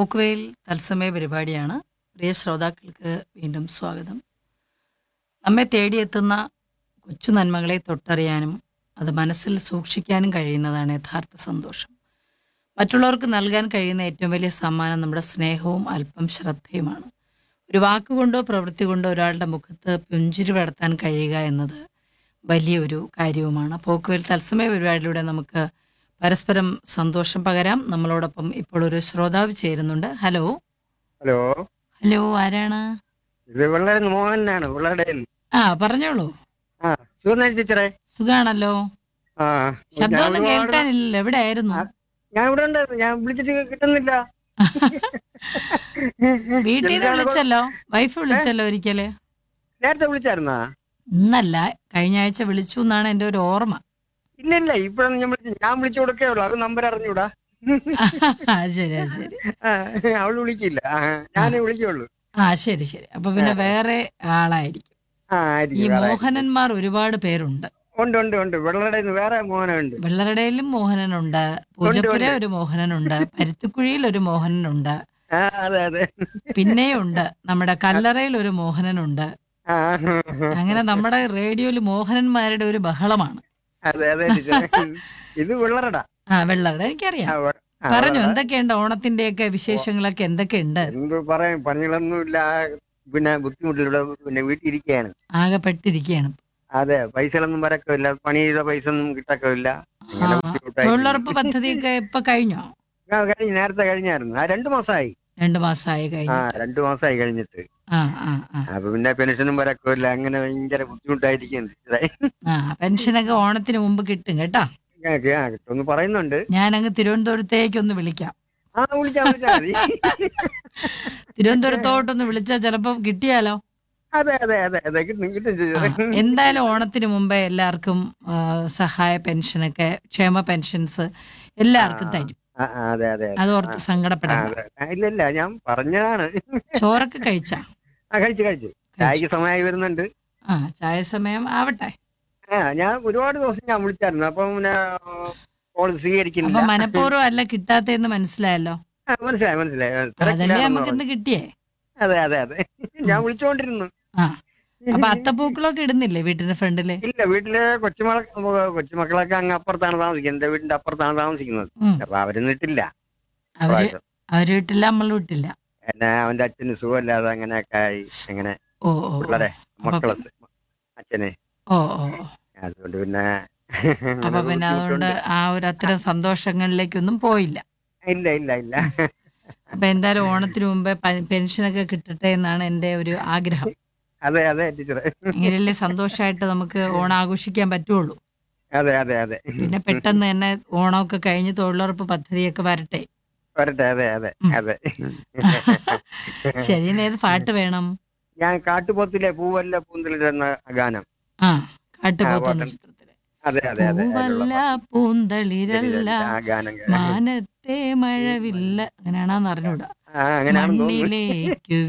പോക്കുവെയിൽ തത്സമയ പരിപാടിയാണ് പ്രിയ ശ്രോതാക്കൾക്ക് വീണ്ടും സ്വാഗതം നമ്മെ തേടിയെത്തുന്ന കൊച്ചു നന്മകളെ തൊട്ടറിയാനും അത് മനസ്സിൽ സൂക്ഷിക്കാനും കഴിയുന്നതാണ് യഥാർത്ഥ സന്തോഷം മറ്റുള്ളവർക്ക് നൽകാൻ കഴിയുന്ന ഏറ്റവും വലിയ സമ്മാനം നമ്മുടെ സ്നേഹവും അല്പം ശ്രദ്ധയുമാണ് ഒരു വാക്കുകൊണ്ടോ പ്രവൃത്തി കൊണ്ടോ ഒരാളുടെ മുഖത്ത് പുഞ്ചിരി പടർത്താൻ കഴിയുക എന്നത് വലിയൊരു കാര്യവുമാണ് പോക്കുവെയിൽ തത്സമയ പരിപാടിയിലൂടെ നമുക്ക് പരസ്പരം സന്തോഷം പകരാം നമ്മളോടൊപ്പം ഇപ്പോൾ ഒരു ശ്രോതാവ് ചേരുന്നുണ്ട് ഹലോ ഹലോ ഹലോ ആരാണ് ഇത് വളരെ മോഹനാണ് വളരെ ആ പറഞ്ഞോളൂ ആ സുഖം ടീച്ചറെ സുഖാണല്ലോ ആ ശബ്ദമൊന്നും ഞാൻ ഒരുപാട്- കേൾക്കാനില്ലല്ലോ എവിടെ ആയിരുന്നു ആ, ഞാൻ ഇവിടെ ഉണ്ടായിരുന്നു ഞാൻ വിളിച്ചിട്ട് കിട്ടുന്നില്ല വീട്ടിൽ നിന്ന് എന്താണ് വിളിച്ചല്ലോ വൈഫ് വിളിച്ചല്ലോ ഒരിക്കല് നേരത്തെ വിളിച്ചായിരുന്നാ ഇന്നല്ല കഴിഞ്ഞ ആഴ്ച വിളിച്ചു എന്നാണ് എന്റെ ഒരു ഓർമ്മ ഇല്ല ഇല്ല ഇപ്പഴാണ് ഞാൻ വിളിച്ചത് ഞാൻ വിളിച്ചു കൊടുക്കേ ഉള്ളൂ അത് നമ്പർ അറിഞ്ഞൂടാ ആ, ശരി ആ, ശരി ആ, അവള് വിളിക്കില്ല ആ, ഞാനേ വിളിക്കുള്ളൂ ആ ശരി ശരി അപ്പൊ പിന്നെ വേറെ ആളായിരിക്കും ആ ഈ ആയിരിക്കും വേറെ. മോഹനന്മാർ ഒരുപാട് പേരുണ്ട് ഉണ്ട് ഉണ്ട് ഉണ്ട് വെള്ളയുടെ വേറെ മോഹനുണ്ട് വെള്ളറടയിലും മോഹനനുണ്ട് പൂജപ്പുര ഉണ്ട്. ഒരു മോഹനനുണ്ട് പരുത്തിക്കുഴിയിൽ ഒരു മോഹനനുണ്ട് ആ അതെ അതെ പിന്നെയുണ്ട് നമ്മുടെ കല്ലറയിൽ ഒരു മോഹനനുണ്ട് ആ അങ്ങനെ നമ്മുടെ റേഡിയോയിൽ മോഹനന്മാരുടെ ഒരു ബഹളമാണ് അതെ അതെ ടീച്ചറെ ഇത് വെള്ളറടാ ആ വെള്ളറട എനിക്കറിയാം ആ, വെ- ആ, പറഞ്ഞു വെള്ളറട. എന്തൊക്കെയുണ്ട് ഓണത്തിന്റെയൊക്കെ വിശേഷങ്ങളൊക്കെ എന്തൊക്കെയുണ്ട് എന്ത് പറയാൻ പണികളൊന്നുമില്ല പിന്നെ ബുദ്ധിമുട്ടില്ല പിന്നെ വീട്ടിൽ ഇരിക്കുകയാണ് ആകെ പെട്ടിരിക്കുകയാണ് അതെ പൈസകളൊന്നും വരക്കില്ല പണി ചെയ്ത പൈസ ഒന്നും കിട്ടക്കില്ല ആ, തൊഴിലുറപ്പ് പദ്ധതിയൊക്കെ ഇപ്പൊ കഴിഞ്ഞോ കഴിഞ്ഞ നേരത്തെ കഴിഞ്ഞായിരുന്നു ആ രണ്ടു മാസമായി രണ്ടു മാസമായി ആ കഴിഞ്ഞു രണ്ടു മാസമായി കഴിഞ്ഞിട്ട് ആ ആ ആ അപ്പൊ പിന്നെ പെൻഷനും വരക്കില്ല അങ്ങനെ ഭയങ്കര ബുദ്ധിമുട്ടായിരിക്കും ആ പെൻഷനൊക്കെ ഓണത്തിന് മുമ്പ് കിട്ടും കേട്ടാ കിട്ടുമെന്ന് പറയുന്നുണ്ട് ഞാൻ അങ്ങ് തിരുവനന്തപുരത്തേക്ക് ഒന്ന് വിളിക്കാം ആ വിളിച്ചാ വിളിച്ചാ മതി തിരുവനന്തപുരത്തോട്ടൊന്ന് വിളിച്ചാൽ ചിലപ്പോ കിട്ടിയാലോ അതെ അതെ അതെ അതെ കിട്ടും കിട്ടും ആ, ടീച്ചറെ. എന്തായാലും ഓണത്തിന് മുമ്പേ എല്ലാവർക്കും ആ, സഹായ പെൻഷനൊക്കെ ക്ഷേമ പെൻഷൻസ് എല്ലാവർക്കും തരും ആ, ആ, അതെ അതെ അതെ. അതോർത്ത് ആ, സങ്കടപ്പെടണ്ട അതെ. ആ, ഇല്ല ഇല്ല ഞാൻ പറഞ്ഞതാണ് ചോറൊക്കെ കഴിച്ചാ ആ കഴിച്ചു കഴിച്ചു ചായക്ക് സമയമായി വരുന്നുണ്ട് ആ ചായ സമയം ആവട്ടെ ആ ഞാൻ ഒരുപാട് ദിവസം ഞാൻ വിളിച്ചായിരുന്നു അപ്പം പിന്നെ കോൾ അപ്പൊ സ്വീകരിക്കുന്നില്ല മനഃപൂർവ്വം അല്ല കിട്ടാത്തെന്ന് മനസ്സിലായല്ലോ ആ, മനസ്സിലായി മനസ്സിലായി ആ, അതല്ലേ തിരക്കിലാണെന്ന് നമുക്ക് പറഞ്ഞു. ഇന്ന് കിട്ടിയേ അതെ അതെ അതെ ഞാൻ വിളിച്ചുകൊണ്ടിരുന്നു ആ അപ്പൊ അത്തപ്പൂക്കളൊക്കെ ഇടുന്നില്ലേ വീട്ടിന്റെ ഫ്രണ്ടില് ഇല്ല വീട്ടില് കൊച്ചുമക്ക കൊച്ചുമക്കളൊക്കെ അങ്ങ് അപ്പുറത്താണ് താമസിക്കുന്നത് എന്റെ വീടിന്റെ അപ്പുറത്താണ് താമസിക്കുന്നത് ഉം. അപ്പൊ അവരൊന്നും ഇട്ടില്ല അവര് പ്രാവശ്യം. അവര് വിട്ടില്ല നമ്മൾ വിട്ടില്ല എന്നെ അവന്റെ അച്ഛന് സുഖമില്ലാതെ അങ്ങനെയൊക്കെ ആയി അങ്ങനെ ഓ ഓ ഓ. പിള്ളേരെ മക്കളെ അച്ഛനെ ഓ ഓ ഓ. അതുകൊണ്ട് പിന്നെ അപ്പൊ അങ്ങനെ പിന്നെ അതുകൊണ്ട് ബുദ്ധിമുട്ടുണ്ട്. ആ ഒരു അത്തരം സന്തോഷങ്ങളിലേക്കൊന്നും പോയില്ല ഇല്ല ഇല്ല ഇല്ല അപ്പൊ എന്തായാലും ഓണത്തിന് മുമ്പേ പ- പെൻഷനൊക്കെ കിട്ടട്ടെ എന്നാണ് എന്റെ ഒരു ആഗ്രഹം അതെ അതെ ടീച്ചറെ എങ്കിലല്ലേ സന്തോഷമായിട്ട് നമുക്ക് ഓണം ആഘോഷിക്കാൻ പറ്റുള്ളൂ അതെ അതെ അതെ പിന്നെ പെട്ടെന്ന് തന്നെ ഓണമൊക്കെ കഴിഞ്ഞ് തൊഴിലുറപ്പ് പദ്ധതിയൊക്കെ വരട്ടെ വരട്ടെ അതെ അതെ ഉം. അതെ ശരി ഇനി ഏത് പാട്ട് വേണം ഞാൻ കാട്ടുപോത്തിലെ പൂവല്ല പൂന്തലിടുന്ന ഗാനം ആ കാട്ടുപോത്തുന്ന പാട്ട്. ചിത്രത്തിലെ അതെ അതെ അതെ അതിലുള്ള പൂവല്ല പാട്ട്. പൂന്തളിരല്ല ആ ഗാനം കേൾക്കാം. മാനത്തെ മഴവില്ല അങ്ങനെയാണെന്ന് അറിഞ്ഞൂടാ ആ അങ്ങനെയാണെന്ന് തോന്നുന്നു മണ്ണിലേക്കു